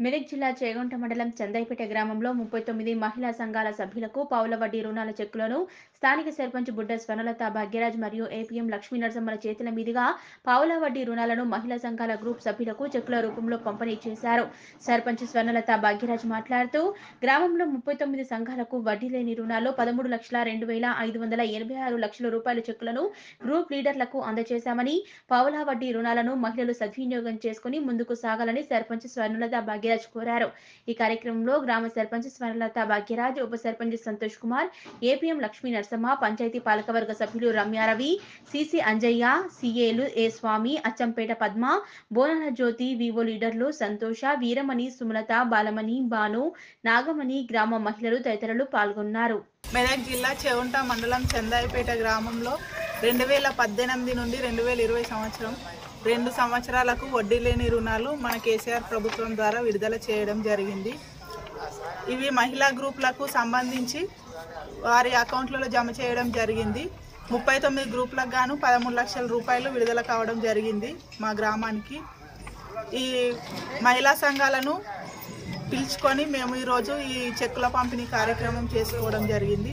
మెదక్ జిల్లా చేగుంట మండలం చందైపేట గ్రామంలో ముప్పై తొమ్మిది మహిళా సంఘాల సభ్యులకు పావుల వడ్డీ రుణాల చెక్కులను స్థానిక సర్పంచ్ బుడ్డ స్వర్ణలత భాగ్యరాజ్ మరియు ఏపీఎం లక్ష్మీ నరసమ్మల చేతుల మీదుగా పావుల వడ్డీ రుణాలను మహిళా సంఘాల గ్రూప్ సభ్యులకు చెక్కుల రూపంలో పంపిణీ చేశారు సర్పంచ్ స్వర్ణలత భాగ్యరాజ్ మాట్లాడుతూ గ్రామంలో ముప్పై తొమ్మిది సంఘాలకు వడ్డీ లేని రుణాలు పదమూడు లక్షల రెండు వేల ఐదు వందల ఎనభై ఆరు లక్షల రూపాయల చెక్కులను గ్రూప్ లీడర్లకు అందజేశామని పావుల వడ్డీ రుణాలను మహిళలు సద్వినియోగం చేసుకుని ముందుకు సాగాలని సర్పంచ్ స్వర్ణలత భాగ్యరాజ్ కోరారు ఈ కార్యక్రమంలో గ్రామ సర్పంచ్ స్వర్ణలత భాగ్యరాజ్ ఉప సర్పంచ్ సంతోష్ కుమార్ ఏపీఎం లక్ష్మీ నరసమ్మ పంచాయతీ పాలకవర్గ సభ్యులు రమ్యారవి సిసి అంజయ్య సిఏలు ఏ స్వామి అచ్చంపేట పద్మ బోనాల జ్యోతి వివో లీడర్లు సంతోష వీరమణి సుమలత బాలమణి బాను నాగమణి గ్రామ మహిళలు తదితరులు పాల్గొన్నారు మెదక్ జిల్లా చెవుంట మండలం చందాయిపేట గ్రామంలో రెండు వేల పద్దెనిమిది నుండి రెండు వేల ఇరవై సంవత్సరం రెండు సంవత్సరాలకు వడ్డీ లేని రుణాలు మన కేసీఆర్ ప్రభుత్వం ద్వారా విడుదల చేయడం జరిగింది ఇవి మహిళా గ్రూపులకు సంబంధించి వారి అకౌంట్లలో జమ చేయడం జరిగింది ముప్పై తొమ్మిది గ్రూపులకు గాను పదమూడు లక్షల రూపాయలు విడుదల కావడం జరిగింది మా గ్రామానికి ఈ మహిళా సంఘాలను పిలుచుకొని మేము ఈరోజు ఈ చెక్కుల పంపిణీ కార్యక్రమం చేసుకోవడం జరిగింది